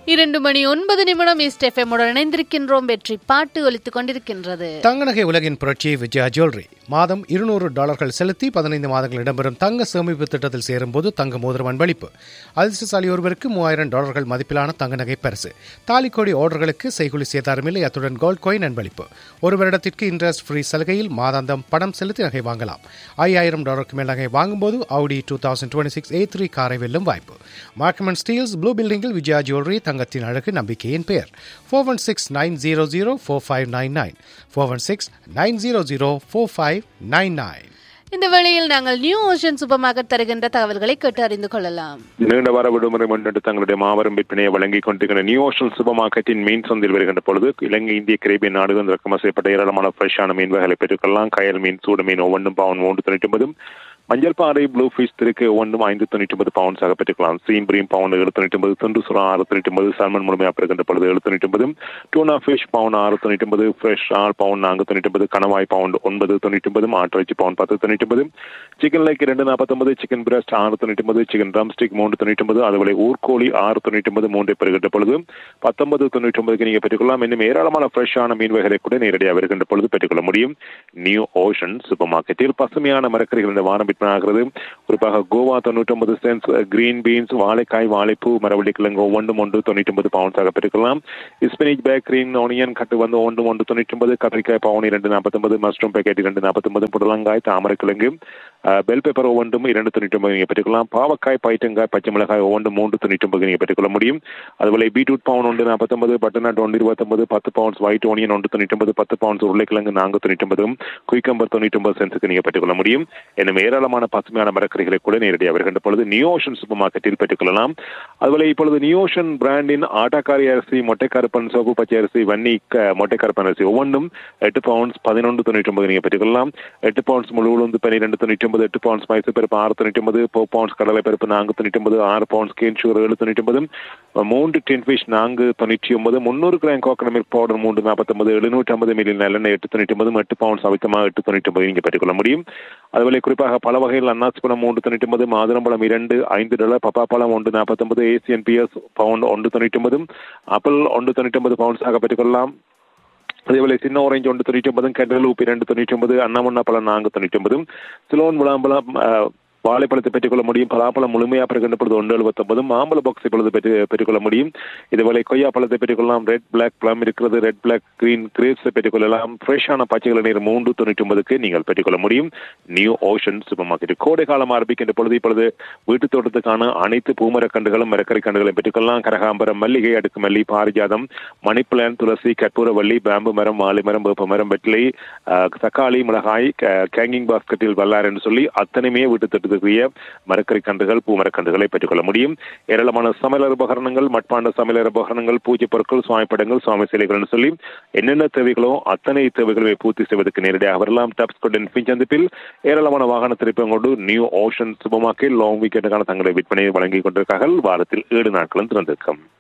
இரண்டு மணி ஒன்பது நிமிடம் ஈஸ்ட் எஃப்எம் உடன் இணைந்திருக்கின்றோம் வெற்றி பாட்டு ஒலித்துக் கொண்டிருக்கின்றது தங்க நகை உலகின் புரட்சி விஜயா ஜுவல்லரி மாதம் இருநூறு டாலர்கள் செலுத்தி பதினைந்து மாதங்கள் இடம்பெறும் தங்க சேமிப்பு திட்டத்தில் சேரும்போது தங்க மோதிரம் அன்பளிப்பு அதிர்ஷ்டசாலி ஒருவருக்கு மூவாயிரம் டாலர்கள் மதிப்பிலான தங்க நகை பரிசு தாலிக்கோடி ஆர்டர்களுக்கு செய்குலி சேதாரமில்லை அத்துடன் கோல்ட் காயின் அன்பளிப்பு ஒரு வருடத்திற்கு இன்ட்ரெஸ்ட் ஃப்ரீ சலுகையில் மாதாந்தம் பணம் செலுத்தி நகை வாங்கலாம் ஐயாயிரம் டாலருக்கு மேல் நகை வாங்கும்போது Audi two thousand twenty six A three காரை வெல்லும் வாய்ப்பு மார்க்கமன் ஸ்டீல்ஸ் ப்ளூ பில்டிங்கில் விஜயா ஜுவல்லரி தங்கத்தின் அழகு நம்பிக்கையின் பெயர் four one six nine zero zero four five nine nine four one six nine zero zero four five nine nine இந்த வேளையில் நாங்கள் நியூ ஓஷன் சூப்பர் மார்க்கெட் தருகின்ற தகவல்களை கேட்டு அறிந்து கொள்ளலாம் நீண்ட வார விடுமுறை முன்னிட்டு தங்களுடைய மாபெரும் விற்பனையை வழங்கிக் கொண்டிருக்கிற நியூ ஓஷன் சூப்பர் மார்க்கெட்டின் மீன் சந்தையில் வருகின்ற பொழுது இலங்கை இந்திய கரேபியன் நாடுகள் இறக்குமதி செய்யப்பட்ட ஏராளமான ஃப்ரெஷ்ஷான மீன் வகைகளை பெற்றுக்கொள்ளலாம் கயல் மீன் சூடு மீன் ஒவ்வொன்றும் பவுன் மூன்று தொண்ணூற்றி ஒன்பதும் மஞ்சள் பாறை ப்ளூ ஃபிஷ் திருக்கு ஒவ்வொன்றும் ஐந்து தொண்ணூற்றி ஒன்பது பவுன்ஸாக பெற்றுக்கலாம் சீம்பிரியும் பவுன் ஏழு தொண்ணூற்றி ஒன்பது துண்டு சுறா ஆறு தொண்ணூற்றி ஒன்பது சால்மன் முழுமையாக பெறுகின்ற பொழுது ஏழு தொண்ணூற்றி ஒன்பது டூனா ஃபிஷ் பவுன் ஆறு தொண்ணூற்றி ஒன்பது ஃப்ரெஷ் ஆள் பவுன் நான்கு தொண்ணூற்றி ஒன்பது கணவாய் பவுண்ட் ஒன்பது தொண்ணூற்றி ஒன்பது ஆட்டிறைச்சி பவுன் பத்து தொண்ணூற்றி ஒன்பது சிக்கன் லைக் ரெண்டு நாற்பத்தொன்பது சிக்கன் பிரஸ்ட் ஆறு தொண்ணூற்றி ஒன்பது சிக்கன் ட்ரம் ஸ்டிக் மூன்று தொண்ணூற்றி ஒன்பது அதுபோல ஊர்கோழி ஆறு தொண்ணூற்றி ஒன்பது மூன்றை பெறுகின்ற பொழுது பத்தொன்பது தொண்ணூற்றி ஒன்பதுக்கு நீங்கள் பெற்றுக்கொள்ளலாம் இன்னும் ஏராளமான ஃப்ரெஷ்ஷான மீன் வகைகளை கூட நேரடியாக வருகின்ற பொழுது பெற்றுக்கொள்ள முடியும் நியூ ஓஷன் சூப்பர் மார்க்கெட்டில் பசுமையான மரக்கறிகள் இந்த வாரம் விற்பனை ஆகிறது குறிப்பாக கோவா தொண்ணூற்றி ஒன்பது சென்ஸ் கிரீன் பீன்ஸ் வாழைக்காய் வாழைப்பூ மரவள்ளி கிழங்கு ஒவ்வொன்றும் ஒன்று தொண்ணூற்றி ஒன்பது பவுன்ஸாக பெற்றுக்கலாம் ஸ்பினிச் பேக் கிரீன் ஆனியன் கட்டு வந்து ஒன்று ஒன்று தொண்ணூற்றி ஒன்பது கத்திரிக்காய் பவுன் இரண்டு நாற்பத்தொன்பது மஷ்ரூம் பேக்கெட் இரண்டு நாற்பத்தொன்பது புடலங்காய் தாமரை கிழங்கு பெல் பேப்பர் ஒவ்வொன்றும் இரண்டு தொண்ணூற்றி ஒன்பது நீங்கள் பெற்றுக்கலாம் பாவக்காய் பைட்டங்காய் பச்சை மிளகாய் ஒவ்வொன்று மூன்று தொண்ணூற்றி ஒன்பது நீங்கள் பெற்றுக்கொள்ள முடியும் அதுபோல பீட்ரூட் பவுன் ஒன்று நாற்பத்தொன்பது பட்டர்நட் ஒன்று இருபத்தொன்பது பத்து பவுன்ஸ் ஒயிட் ஓனியன் ஒன்று தொண்ணூற்றி ஒன்பது பத்து பவுன்ஸ் உருளைக்கிழங்கு நான்கு தொண்ணூற்றி ஒன்பதும் குயிக்கம்பர் தொண்ணூற்றி ஒன்பது சென்ஸுக்கு நீங்கள் பெற்றுக்கொள்ள முடியும் என்னும் ஏராளமான பசுமையான மரக்கறிகளை கூட நேரடியாக வருகின்ற பொழுது நியோஷன் சூப்பர் மார்க்கெட்டில் பெற்றுக்கொள்ளலாம் அதுபோல இப்பொழுது நியோஷன் பிராண்டின் ஆட்டாக்காரி அரிசி மொட்டைக்கருப்பன் சோப்பு பச்சை அரிசி வன்னி மொட்டைக்கருப்பன் அரிசி ஒவ்வொன்றும் எட்டு பவுன்ஸ் பதினொன்று தொண்ணூற்றி ஒன்பது நீங்கள் பெற்றுக்கொள்ளலாம் எட்டு பவுன்ஸ் முழு உளுந்து பன்னிரெண்டு தொண்ணூற்றி ஒன்பது எட்டு பவுன்ஸ் மைசூர் பருப்பு ஆறு தொண்ணூற்றி ஒன்பது போ பவுன்ஸ் கடலை பருப்பு நான்கு தொண்ணூற்றி ஒன்பது ஆறு பவுன்ஸ் கேன் சுகர் ஏழு தொண்ணூற்றி ஒன்பது மூன்று டென் ஃபிஷ் நான்கு தொண்ணூற்றி ஒன்பது முந்நூறு கிராம் கோகனட் மில்க் பவுடர் மூன்று நாற்பத்தொன்பது எழுநூற்றி ஐம்பது மில்லி நல்லெண்ணெய் எட்டு தொண்ணூற்றி ஒன்பது எட்டு பவுன்ஸ் அவித்தமாக எட்டு தொண்ணூற்றி ஒன்பது நீங்கள் பெற்றுக்கொள்ள முடியும் அதுபோல குறிப்பாக பல வகையில் அன்னாசி பழம் மூன்று தொண்ணூற்றி ஒன்பது மாதுளம்பழம் இரண்டு ஐந்து டாலர் பப்பா பழம் ஒன்று நாற்பத்தொன்பது ஏசியன் பிஎஸ் பவுண்ட் ஒன்று தொண்ணூற்றி ஒன்பது ஆப்பிள் ஒன்று தொண்ணூற்றி ஒன்பது பவுன்ஸாக பெற்றுக்கொள்ளலாம் அதேபோல சின்ன ஓரஞ்சு ஒன்று தொண்ணூற்றி ஒன்பதும் கெண்டல் உப்பு இரண்டு தொண்ணூற்றி ஒன்பது அன்னமுன்னா பழம் நான்கு தொண்ணூற்றி ஒன்பதும் சிலோன் விளாம்பழம் வாழைப்பழத்தை பெற்றுக்கொள்ள முடியும் பலாப்பழம் முழுமையாக பெறுகின்ற பொழுது ஒன்று எழுபத்தொன்பதும் மாம்பழ பாக்ஸ் இப்பொழுது பெற்று பெற்றுக்கொள்ள முடியும் இதுபோல கொய்யா பழத்தை பெற்றுக்கொள்ளலாம் ரெட் பிளாக் பிளம் இருக்கிறது ரெட் பிளாக் கிரீன் கிரேப்ஸை பெற்றுக்கொள்ளலாம் ஃப்ரெஷ்ஷான பச்சைகள் நீர் மூன்று தொண்ணூற்றி ஒன்பதுக்கு நீங்கள் பெற்றுக்கொள்ள முடியும் நியூ ஓஷன் சூப்பர் மார்க்கெட் கோடை காலம் ஆரம்பிக்கின்ற பொழுது இப்பொழுது வீட்டு தோட்டத்துக்கான அனைத்து பூமரக்கண்டுகளும் மரக்கறி கண்டுகளும் பெற்றுக்கொள்ளலாம் கரகாம்பரம் மல்லிகை அடுக்கு மல்லி பாரிஜாதம் மணிப்பிளான் துளசி கற்பூரவள்ளி பேம்பு மரம் மாலை மரம் வேப்ப மரம் வெட்டிலை தக்காளி மிளகாய் கேங்கிங் பாஸ்கெட்டில் வல்லார் என்று சொல்லி அத்தனையுமே வீட்டு தோட்டத்துக்குரிய மரக்கறி கன்றுகள் பூமரக்கன்றுகளை பெற்றுக்கொள்ள முடியும் ஏராளமான சமையலர் உபகரணங்கள் மட்பாண்ட சமையலர் உபகரணங்கள் பூஜை பொருட்கள் சுவாமி படங்கள் சுவாமி சிலைகள் சொல்லி என்னென்ன தேவைகளோ அத்தனை தேவைகளை பூர்த்தி செய்வதற்கு நேரடியாக வரலாம் டப்ஸ் கொண்டு பிஞ்சந்திப்பில் ஏராளமான வாகன திருப்பம் கொண்டு new ocean supermarket long வீக்கெண்டுக்கான தங்களை விற்பனையை வழங்கிக் கொண்டிருக்கார்கள் வாரத்தில் ஏழு நாட்களும் திறந்திருக்கும்